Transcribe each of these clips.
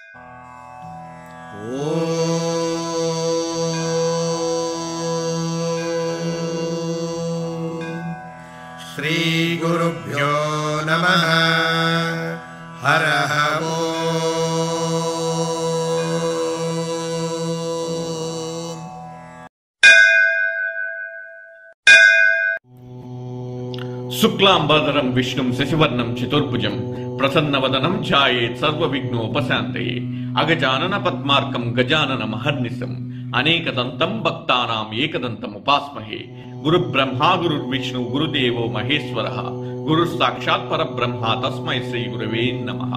श्रीगुरुभ्यो नमः हरः ॐ శుక్లాంబరధరం విష్ణుం శశివర్ణం చతుర్భుజం ప్రసన్నవదనం ఛాయేత్ సర్వవిఘ్నోపశాంతయే అగజానన పద్మార్కం గజానన మహర్నిశం అనేకదంతం భక్తానాం ఏకదంతం ఉపాస్మహే గురు బ్రహ్మా గురుర్విష్ణు గురుదేవో మహేశ్వర గురు సాక్షాత్ పరబ్రహ్మ తస్మై శ్రీ గురవే నమః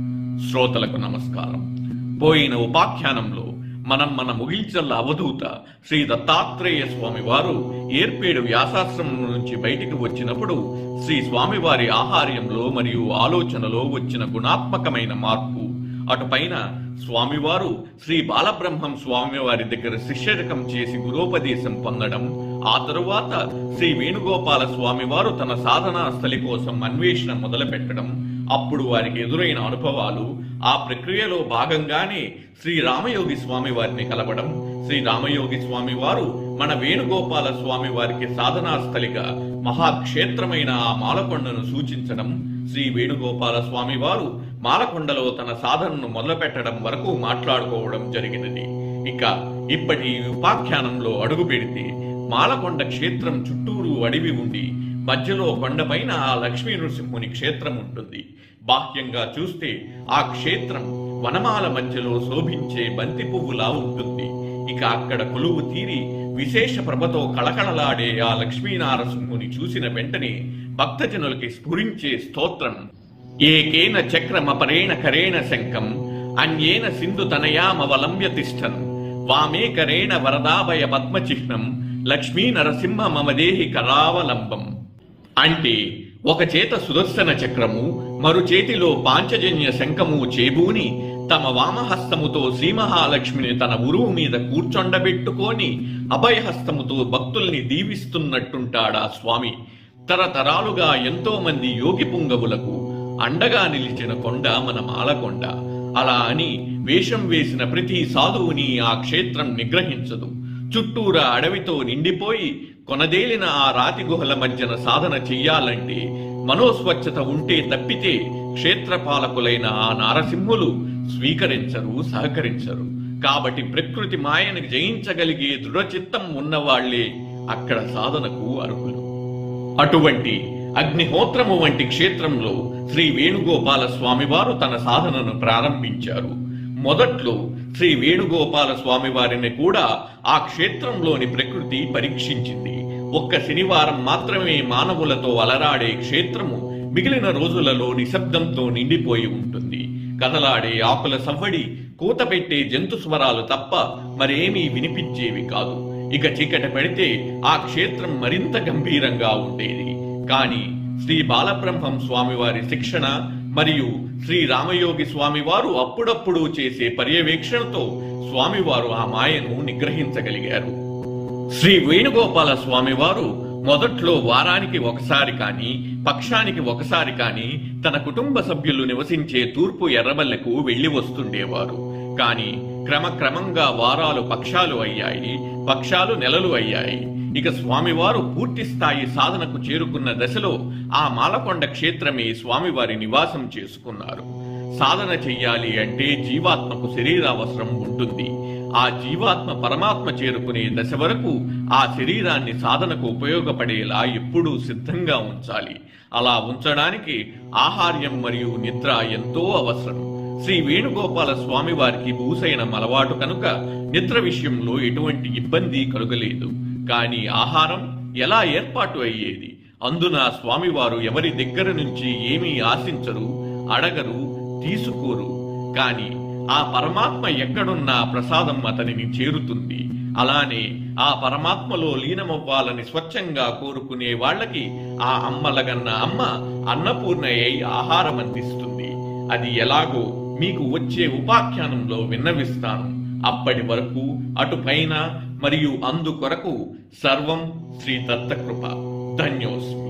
శ్రోతలకు నమస్కారం పోయిన ఉపాఖ్యానంలో మనం మన ముగిల్చల్ల అవధూత శ్రీ దత్తాత్రేయ స్వామి వారు ఏర్పేడు వ్యాసాశ్రమం నుంచి బయటికి వచ్చినప్పుడు శ్రీ స్వామివారి ఆహార్యంలో మరియు ఆలోచనలో వచ్చిన గుణాత్మకమైన మార్పు అటుపైన స్వామివారు శ్రీ బాలబ్రహ్మం స్వామివారి దగ్గర శిష్యరకం చేసి గురోపదేశం పొందడం ఆ తరువాత శ్రీ వేణుగోపాల స్వామివారు తన సాధనా స్థలి కోసం అన్వేషణ మొదలుపెట్టడం అప్పుడు వారికి ఎదురైన అనుభవాలు ఆ ప్రక్రియలో భాగంగానే శ్రీ రామయోగి స్వామి వారిని కలవడం శ్రీ రామయోగి స్వామి వారు మన వేణుగోపాల స్వామి వారికి సాధనా స్థలిగా మహాక్షేత్రమైన ఆ మాలకొండను సూచించడం శ్రీ వేణుగోపాల స్వామి వారు మాలకొండలో తన సాధనను మొదలుపెట్టడం వరకు మాట్లాడుకోవడం జరిగినది ఇక ఇప్పటి ఈ ఉపాఖ్యానంలో అడుగు పెడితే మాలకొండ క్షేత్రం చుట్టూరు అడవి ఉండి మధ్యలో కొండపైన ఆ లక్ష్మీ నృసింహుని క్షేత్రం ఉంటుంది బాహ్యంగా చూస్తే ఆ క్షేత్రం వనమాల మధ్యలో శోభించే బంతి పువ్వులా ఉంటుంది ఇక అక్కడ కొలువు తీరి విశేష ప్రభతో కళకళలాడే ఆ లక్ష్మీనారసింహుని చూసిన వెంటనే భక్తజనులకి స్ఫురించే స్తోత్రం ఏకేన చక్రమపరేణ కరేణ శంఖం అన్యేన సింధు తనయామవలంబ్య తిష్టన్ వామేకరేణ వరదాభయ పద్మచిహ్నం లక్ష్మీ నరసింహ మమ దేహి కరావలంబం అంటే ఒక చేత సుదర్శన చక్రము మరు చేతిలో పాంచజన్య శంఖము చేబూని తమ వామహస్తముతో శ్రీ మహాలక్ష్మిని తన ఉరువు మీద కూర్చొండబెట్టుకొని అభయహస్తముతో భక్తుల్ని దీవిస్తున్నట్టుంటాడా స్వామి తరతరాలుగా ఎంతో మంది యోగి పుంగవులకు అండగా నిలిచిన కొండ మన మాలకొండ అలా అని వేషం వేసిన ప్రతి సాధువుని ఆ క్షేత్రం నిగ్రహించదు చుట్టూరా అడవితో నిండిపోయి కొనదేలిన ఆ రాతి గుహల మధ్యన సాధన చెయ్యాలంటే మనోస్వచ్ఛత ఉంటే తప్పితే క్షేత్రపాలకులైన ఆ నారసింహులు స్వీకరించరు సహకరించరు కాబట్టి ప్రకృతి మాయను జయించగలిగే దృఢచిత్తం ఉన్నవాళ్లే అక్కడ సాధనకు అర్హులు అటువంటి అగ్నిహోత్రము వంటి క్షేత్రంలో శ్రీ వేణుగోపాల స్వామివారు తన సాధనను ప్రారంభించారు మొదట్లో శ్రీ వేణుగోపాల స్వామి వారిని కూడా ఆ క్షేత్రంలోని ప్రకృతి పరీక్షించింది ఒక్క శనివారం మాత్రమే మానవులతో అలరాడే క్షేత్రము మిగిలిన రోజులలో నిశ్శబ్దంతో నిండిపోయి ఉంటుంది కదలాడే ఆకుల సవ్వడి కూత పెట్టే జంతు స్వరాలు తప్ప మరేమీ వినిపించేవి కాదు ఇక చీకట పెడితే ఆ క్షేత్రం మరింత గంభీరంగా ఉండేది కానీ శ్రీ బాలబ్రహ్మం స్వామివారి శిక్షణ మరియు శ్రీ రామయోగి స్వామివారు అప్పుడప్పుడు చేసే పర్యవేక్షణతో స్వామివారు ఆ మాయను నిగ్రహించగలిగారు శ్రీ వేణుగోపాల స్వామివారు మొదట్లో వారానికి ఒకసారి కాని పక్షానికి ఒకసారి కాని తన కుటుంబ సభ్యులు నివసించే తూర్పు ఎర్రబల్లెకు వెళ్లి వస్తుండేవారు కాని క్రమక్రమంగా వారాలు పక్షాలు అయ్యాయి పక్షాలు నెలలు అయ్యాయి ఇక స్వామివారు పూర్తి స్థాయి సాధనకు చేరుకున్న దశలో ఆ మాలకొండ క్షేత్రమే స్వామివారి నివాసం చేసుకున్నారు సాధన చెయ్యాలి అంటే జీవాత్మకు శరీరావసరం ఉంటుంది ఆ జీవాత్మ పరమాత్మ చేరుకునే దశ వరకు ఆ శరీరాన్ని సాధనకు ఉపయోగపడేలా ఎప్పుడూ సిద్ధంగా ఉంచాలి అలా ఉంచడానికి ఆహార్యం మరియు నిద్ర ఎంతో అవసరం శ్రీ వేణుగోపాల స్వామి వారికి భూసైనం అలవాటు కనుక నిద్ర విషయంలో ఎటువంటి ఇబ్బంది కలుగలేదు కానీ ఆహారం ఎలా ఏర్పాటు అయ్యేది అందున స్వామివారు ఎవరి దగ్గర నుంచి ఏమీ ఆశించరు అడగరు తీసుకోరు కాని ఆ పరమాత్మ ఎక్కడున్నా ప్రసాదం అతనిని చేరుతుంది అలానే ఆ పరమాత్మలో లీనమవ్వాలని స్వచ్ఛంగా కోరుకునే వాళ్ళకి ఆ అమ్మలగన్న అమ్మ అన్నపూర్ణయ్య ఆహారం అందిస్తుంది అది ఎలాగో మీకు వచ్చే ఉపాఖ్యానంలో విన్నవిస్తాను అప్పటి వరకు అటుపైన మరియు అందుకొరకు సర్వం శ్రీ దత్తకృప ధన్యోస్మి